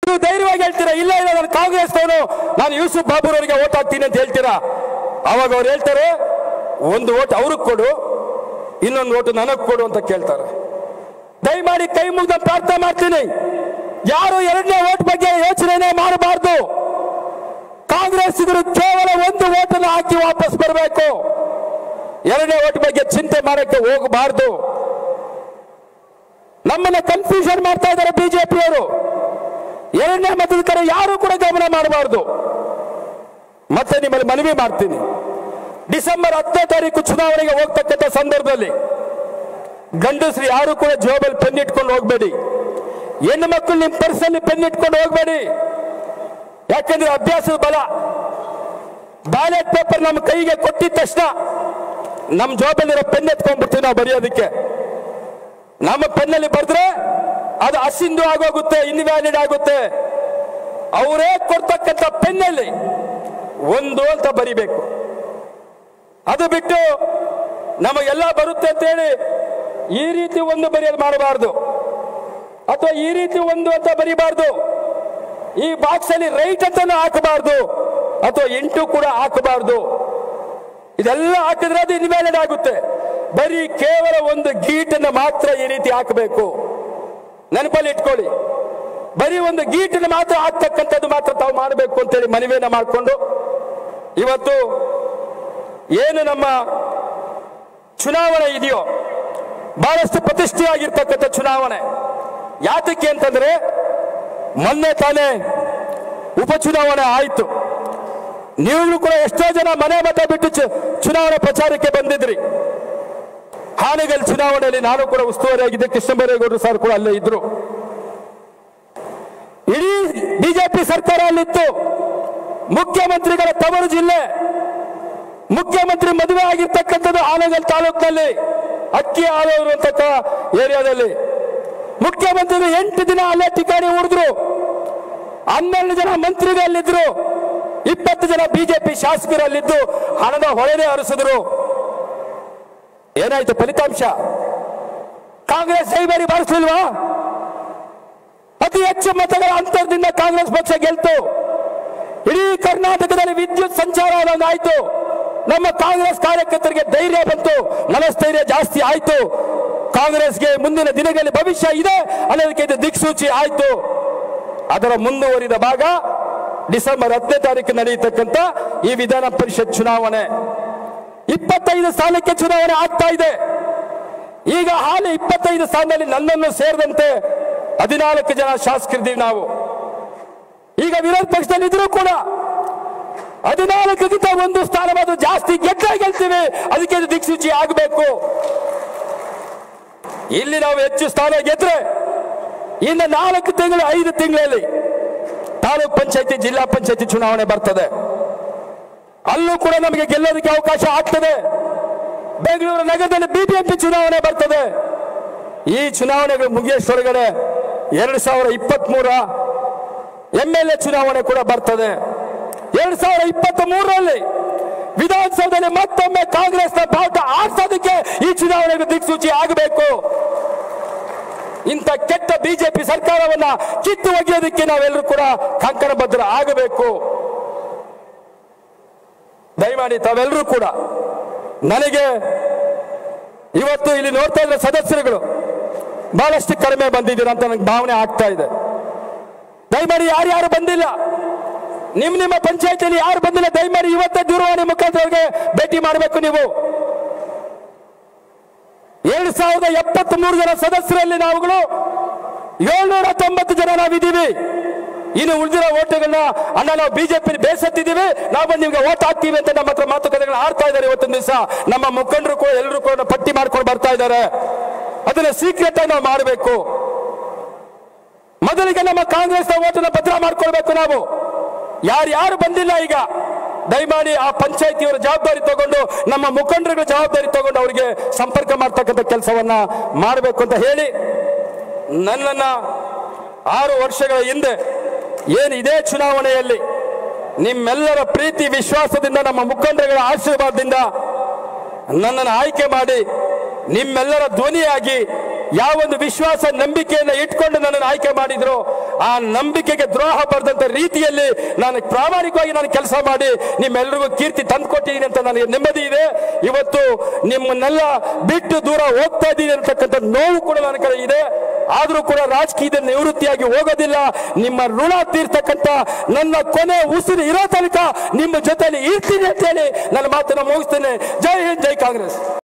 ನೀವು ಧೈರ್ಯವಾಗಿ ಹೇಳ್ತೀರಾ ಇಲ್ಲ ಇಲ್ಲ ನಾನು ಕಾಂಗ್ರೆಸ್ನವನು ನಾನು ಯೂಸುಫ್ ಬಾಬುರವರಿಗೆ ಓಟ್ ಹಾಕ್ತೀನಿ ಅಂತ ಹೇಳ್ತೀರಾ ಅವಾಗ ಅವ್ರು ಹೇಳ್ತಾರೆ ಒಂದು ಓಟ್ ಅವ್ರಿಗೆ ಕೊಡು ಇನ್ನೊಂದು ಓಟು ನನಗೆ ಕೊಡು ಅಂತ ಕೇಳ್ತಾರೆ ದಯಮಾಡಿ ಕೈ ಮುಗ್ದ ಪ್ರಾರ್ಥನೆ ಮಾಡ್ತೀನಿ ಯಾರು ಎರಡನೇ ಓಟ್ ಬಗ್ಗೆ ಯೋಚನೆ ಮಾಡಬಾರ್ದು ಕಾಂಗ್ರೆಸ್ಸಿಗರು ಕೇವಲ ಒಂದು ಓಟನ್ನು ಹಾಕಿ ವಾಪಸ್ ಬರಬೇಕು ಎರಡನೇ ಓಟ್ ಬಗ್ಗೆ ಚಿಂತೆ ಮಾಡಕ್ಕೆ ಹೋಗಬಾರ್ದು ನಮ್ಮನ್ನ ಕನ್ಫ್ಯೂಷನ್ ಮಾಡ್ತಾ ಇದ್ದಾರೆ ಬಿಜೆಪಿಯವರು ಎರಡನೇ ಮತದ ಕಡೆ ಯಾರು ಕೂಡ ಗಮನ ಮಾಡಬಾರ್ದು ಮತ್ತೆ ನಿಮ್ಮಲ್ಲಿ ಮನವಿ ಮಾಡ್ತೀನಿ ಡಿಸೆಂಬರ್ ಹತ್ತನೇ ತಾರೀಕು ಚುನಾವಣೆಗೆ ಹೋಗ್ತಕ್ಕಂಥ ಸಂದರ್ಭದಲ್ಲಿ ಗಂಡಸರು ಯಾರು ಕೂಡ ಜೋಬಲ್ಲಿ ಪೆನ್ ಇಟ್ಕೊಂಡು ಹೋಗ್ಬೇಡಿ ಹೆಣ್ಣು ಮಕ್ಕಳು ನಿಮ್ಮ ಪರ್ಸಲ್ಲಿ ಪೆನ್ ಇಟ್ಕೊಂಡು ಹೋಗ್ಬೇಡಿ ಯಾಕಂದ್ರೆ ಅಭ್ಯಾಸದ ಬಲ ಬ್ಯಾಲೆಟ್ ಪೇಪರ್ ನಮ್ಮ ಕೈಗೆ ಕೊಟ್ಟಿದ ತಕ್ಷಣ ನಮ್ಮ ಜೋಬಲ್ಲಿರೋ ಪೆನ್ ಎತ್ಕೊಂಡ್ಬಿಡ್ತೀವಿ ನಾವು ಬರೆಯೋದಕ್ಕೆ ನಮ್ಮ ಪೆನ್ನಲ್ಲಿ ಬರೆದ್ರೆ ಅದು ಅಸಿಂಧು ಆಗೋಗುತ್ತೆ ಇನ್ವ್ಯಾಲಿಡ್ ಆಗುತ್ತೆ ಅವರೇ ಕೊಡ್ತಕ್ಕಂಥ ಪೆನ್ನಲ್ಲಿ ಒಂದು ಅಂತ ಬರಿಬೇಕು ಅದು ಬಿಟ್ಟು ನಮಗೆಲ್ಲ ಬರುತ್ತೆ ಅಂತೇಳಿ ಈ ರೀತಿ ಒಂದು ಬರೆಯಲು ಮಾಡಬಾರ್ದು ಅಥವಾ ಈ ರೀತಿ ಒಂದು ಅಂತ ಬರಿಬಾರ್ದು ಈ ಬಾಕ್ಸ್ ಅಲ್ಲಿ ರೈಟ್ ಅಂತಾನು ಹಾಕಬಾರ್ದು ಅಥವಾ ಎಂಟು ಕೂಡ ಹಾಕಬಾರ್ದು ಇದೆಲ್ಲ ಹಾಕಿದ್ರೆ ಅದು ಇನ್ವ್ಯಾಲಿಡ್ ಆಗುತ್ತೆ ಬರೀ ಕೇವಲ ಒಂದು ಗೀಟನ್ನು ಮಾತ್ರ ಈ ರೀತಿ ಹಾಕಬೇಕು ನೆನಪಲ್ಲಿ ಇಟ್ಕೊಳ್ಳಿ ಬರೀ ಒಂದು ಗೀಟನ್ನು ಮಾತ್ರ ಹಾಕ್ತಕ್ಕಂಥದ್ದು ಮಾತ್ರ ತಾವು ಮಾಡಬೇಕು ಅಂತೇಳಿ ಮನವಿಯನ್ನ ಮಾಡಿಕೊಂಡು ಇವತ್ತು ಏನು ನಮ್ಮ ಚುನಾವಣೆ ಇದೆಯೋ ಬಹಳಷ್ಟು ಪ್ರತಿಷ್ಠೆಯಾಗಿರ್ತಕ್ಕಂಥ ಚುನಾವಣೆ ಯಾತಕ್ಕೆ ಅಂತಂದ್ರೆ ಮೊನ್ನೆ ತಾನೇ ಉಪಚುನಾವಣೆ ಆಯಿತು ನೀವು ಕೂಡ ಎಷ್ಟೋ ಜನ ಮನೆ ಮತ ಬಿಟ್ಟು ಚು- ಚುನಾವಣಾ ಪ್ರಚಾರಕ್ಕೆ ಬಂದಿದ್ರಿ ಹಾನಗಲ್ ಚುನಾವಣೆಯಲ್ಲಿ ನಾನು ಕೂಡ ಉಸ್ತುವಾರಿಯಾಗಿದ್ದೆ ಕೃಷ್ಣ ಬೈರೇಗೌಡರು ಸರ್ ಕೂಡ ಅಲ್ಲೇ ಇದ್ರು ಇಡೀ ಬಿಜೆಪಿ ಸರ್ಕಾರ ಅಲ್ಲಿತ್ತು ಮುಖ್ಯಮಂತ್ರಿಗಳ ತವರು ಜಿಲ್ಲೆ ಮುಖ್ಯಮಂತ್ರಿ ಮದುವೆ ಆಗಿರ್ತಕ್ಕಂಥದ್ದು ಆನಗಲ್ ತಾಲೂಕಿನಲ್ಲಿ ಅಕ್ಕಿ ಆಲೂರು ಅಂತಕ್ಕ ಏರಿಯಾದಲ್ಲಿ ಮುಖ್ಯಮಂತ್ರಿ ಎಂಟು ದಿನ ಅಲ್ಲೇ ಠಿಕಾಣಿ ಉಳಿದ್ರು ಹನ್ನೆರಡು ಜನ ಮಂತ್ರಿಗಳಲ್ಲಿದ್ರು ಇಪ್ಪತ್ತು ಜನ ಬಿಜೆಪಿ ಶಾಸಕರಲ್ಲಿದ್ದು ಹಣದ ಹೊಳೆನೇ ಹರಿಸಿದ್ರು ಏನಾಯ್ತು ಫಲಿತಾಂಶ ಕಾಂಗ್ರೆಸ್ ಕೈಬಾರಿ ಬಾರಿಸಲಿಲ್ವಾ ಅತಿ ಹೆಚ್ಚು ಮತಗಳ ಅಂತರದಿಂದ ಕಾಂಗ್ರೆಸ್ ಪಕ್ಷ ಗೆಲ್ತು ಇಡೀ ಕರ್ನಾಟಕದಲ್ಲಿ ವಿದ್ಯುತ್ ಸಂಚಾರ ಆದಂಗಾಯ್ತು ನಮ್ಮ ಕಾಂಗ್ರೆಸ್ ಕಾರ್ಯಕರ್ತರಿಗೆ ಧೈರ್ಯ ಬಂತು ಮನಸ್ಥೈರ್ಯ ಜಾಸ್ತಿ ಆಯ್ತು ಕಾಂಗ್ರೆಸ್ಗೆ ಮುಂದಿನ ದಿನಗಳಲ್ಲಿ ಭವಿಷ್ಯ ಇದೆ ಅನ್ನೋದಕ್ಕೆ ಇದು ದಿಕ್ಸೂಚಿ ಆಯ್ತು ಅದರ ಮುಂದುವರಿದ ಭಾಗ ಡಿಸೆಂಬರ್ ಹತ್ತನೇ ತಾರೀಕು ನಡೆಯತಕ್ಕಂಥ ಈ ವಿಧಾನ ಪರಿಷತ್ ಚುನಾವಣೆ ಇಪ್ಪತ್ತೈದು ಸ್ಥಾನಕ್ಕೆ ಚುನಾವಣೆ ಆಗ್ತಾ ಇದೆ ಈಗ ಹಾಲಿ ಇಪ್ಪತ್ತೈದು ಸ್ಥಾನದಲ್ಲಿ ನನ್ನನ್ನು ಸೇರಿದಂತೆ ಹದಿನಾಲ್ಕು ಜನ ಶಾಸಕರಿದ್ದೀವಿ ನಾವು ಈಗ ವಿರೋಧ ಪಕ್ಷದಲ್ಲಿ ಇದ್ರೂ ಕೂಡ ಹದಿನಾಲ್ಕಕ್ಕಿಂತ ಒಂದು ಸ್ಥಾನ ಮಾತ್ರ ಜಾಸ್ತಿ ಗೆದ್ದ ಗೆಲ್ತೀವಿ ಅದಕ್ಕೆ ಇದು ದಿಕ್ಸೂಚಿ ಆಗಬೇಕು ಇಲ್ಲಿ ನಾವು ಹೆಚ್ಚು ಸ್ಥಾನ ಗೆದ್ರೆ ಇನ್ನು ನಾಲ್ಕು ತಿಂಗಳು ಐದು ತಿಂಗಳಲ್ಲಿ ತಾಲೂಕ್ ಪಂಚಾಯತಿ ಜಿಲ್ಲಾ ಪಂಚಾಯತಿ ಚುನಾವಣೆ ಬರ್ತದೆ ಅಲ್ಲೂ ಕೂಡ ನಮಗೆ ಗೆಲ್ಲೋದಕ್ಕೆ ಅವಕಾಶ ಆಗ್ತದೆ ಬೆಂಗಳೂರು ನಗರದಲ್ಲಿ ಬಿಬಿಎಂಪಿ ಚುನಾವಣೆ ಬರ್ತದೆ ಈ ಚುನಾವಣೆಗಳು ಮುಗಿಯೋಷ್ಟೊಳಗಡೆ ಎರಡು ಸಾವಿರ ಇಪ್ಪತ್ತ್ ಮೂರ ಎಂ ಎಲ್ ಎ ಚುನಾವಣೆ ಕೂಡ ಬರ್ತದೆ ಎರಡ್ ಸಾವಿರ ಇಪ್ಪತ್ತ್ ಮೂರರಲ್ಲಿ ವಿಧಾನಸೌಧದಲ್ಲಿ ಮತ್ತೊಮ್ಮೆ ಕಾಂಗ್ರೆಸ್ನ ಬಾವುಟ ಆಡ್ಸೋದಕ್ಕೆ ಈ ಚುನಾವಣೆಗೆ ದಿಕ್ಸೂಚಿ ಆಗಬೇಕು ಇಂಥ ಕೆಟ್ಟ ಬಿಜೆಪಿ ಸರ್ಕಾರವನ್ನ ಕಿತ್ತು ಒಗೆಯೋದಕ್ಕೆ ನಾವೆಲ್ಲರೂ ಕೂಡ ಕಂಕಣಬದ್ಧ ಆಗಬೇಕು ದಯಮಾಡಿ ತಾವೆಲ್ಲರೂ ಕೂಡ ನನಗೆ ಇವತ್ತು ಇಲ್ಲಿ ನೋಡ್ತಾ ಇದ್ರೆ ಸದಸ್ಯರುಗಳು ಬಹಳಷ್ಟು ಕಡಿಮೆ ಬಂದಿದ್ದೀರ ಅಂತ ನನಗೆ ಭಾವನೆ ಆಗ್ತಾ ಇದೆ ದಯಮಾಡಿ ಯಾರ್ಯಾರು ಬಂದಿಲ್ಲ ನಿಮ್ ನಿಮ್ಮ ಪಂಚಾಯತಿಯಲ್ಲಿ ಯಾರು ಬಂದಿಲ್ಲ ದಯಮಾಡಿ ಇವತ್ತೇ ದೂರವಾಣಿ ಮುಖಾಂತರವಾಗಿ ಭೇಟಿ ಮಾಡಬೇಕು ನೀವು ಎರಡು ಸಾವಿರದ ಎಪ್ಪತ್ತ್ ಮೂರು ಜನ ಸದಸ್ಯರಲ್ಲಿ ನಾವುಗಳು ಏಳ್ನೂರ ತೊಂಬತ್ತು ಜನ ನಾವಿದ್ದೀವಿ ಇನ್ನು ಉಳಿದಿರೋ ಓಟುಗಳನ್ನ ಅಣ್ಣ ನಾವು ಬಿಜೆಪಿ ಬೇಸತ್ತಿದ್ದೀವಿ ನಾವು ಬಂದು ನಿಮ್ಗೆ ಓಟ್ ಹಾಕ್ತೀವಿ ಅಂತ ನಮ್ಮ ಹತ್ರ ಮಾತುಕತೆಗಳನ್ನ ಆಡ್ತಾ ಇದ್ದಾರೆ ಇವತ್ತಿನ ದಿವಸ ನಮ್ಮ ಮುಖಂಡರು ಕೂಡ ಎಲ್ಲರೂ ಕೂಡ ಪಟ್ಟಿ ಮಾಡ್ಕೊಂಡು ಬರ್ತಾ ಇದ್ದಾರೆ ಅದನ್ನ ಸೀಕ್ರೆಟ್ ಆಗಿ ನಾವು ಮಾಡಬೇಕು ಮೊದಲಿಗೆ ನಮ್ಮ ಕಾಂಗ್ರೆಸ್ನ ಓಟನ್ನ ಭದ್ರ ಮಾಡ್ಕೊಳ್ಬೇಕು ನಾವು ಯಾರು ಯಾರು ಬಂದಿಲ್ಲ ಈಗ ದಯಮಾಡಿ ಆ ಪಂಚಾಯತಿಯವರ ಜವಾಬ್ದಾರಿ ತಗೊಂಡು ನಮ್ಮ ಮುಖಂಡರುಗಳ ಜವಾಬ್ದಾರಿ ತಗೊಂಡು ಅವರಿಗೆ ಸಂಪರ್ಕ ಮಾಡ್ತಕ್ಕಂಥ ಕೆಲಸವನ್ನ ಮಾಡಬೇಕು ಅಂತ ಹೇಳಿ ನನ್ನನ್ನ ಆರು ವರ್ಷಗಳ ಹಿಂದೆ ಏನು ಇದೇ ಚುನಾವಣೆಯಲ್ಲಿ ನಿಮ್ಮೆಲ್ಲರ ಪ್ರೀತಿ ವಿಶ್ವಾಸದಿಂದ ನಮ್ಮ ಮುಖಂಡರುಗಳ ಆಶೀರ್ವಾದದಿಂದ ನನ್ನನ್ನು ಆಯ್ಕೆ ಮಾಡಿ ನಿಮ್ಮೆಲ್ಲರ ಧ್ವನಿಯಾಗಿ ಯಾವೊಂದು ವಿಶ್ವಾಸ ನಂಬಿಕೆಯನ್ನು ಇಟ್ಕೊಂಡು ನನ್ನನ್ನು ಆಯ್ಕೆ ಮಾಡಿದ್ರು ಆ ನಂಬಿಕೆಗೆ ದ್ರೋಹ ಬರೆದಂತ ರೀತಿಯಲ್ಲಿ ನಾನು ಪ್ರಾಮಾಣಿಕವಾಗಿ ನಾನು ಕೆಲಸ ಮಾಡಿ ನಿಮ್ಮೆಲ್ಲರಿಗೂ ಕೀರ್ತಿ ತಂದುಕೊಟ್ಟಿದ್ದೀನಿ ಅಂತ ನನಗೆ ನೆಮ್ಮದಿ ಇದೆ ಇವತ್ತು ನಿಮ್ಮನ್ನೆಲ್ಲ ಬಿಟ್ಟು ದೂರ ಹೋಗ್ತಾ ಇದ್ದೀನಿ ಅಂತಕ್ಕಂಥ ನೋವು ಕೂಡ ನನ್ನ ಕಡೆ ಇದೆ ಆದರೂ ಕೂಡ ರಾಜಕೀಯದ ನಿವೃತ್ತಿಯಾಗಿ ಹೋಗೋದಿಲ್ಲ ನಿಮ್ಮ ಋಣ ತೀರ್ತಕ್ಕಂಥ ನನ್ನ ಕೊನೆ ಉಸಿರು ಇರೋ ತನಕ ನಿಮ್ಮ ಜೊತೆಲಿ ಇರ್ತೀನಿ ಅಂತೇಳಿ ನನ್ನ ಮಾತನ್ನು ಮುಗಿಸ್ತೇನೆ ಜೈ ಹಿಂದ್ ಜೈ ಕಾಂಗ್ರೆಸ್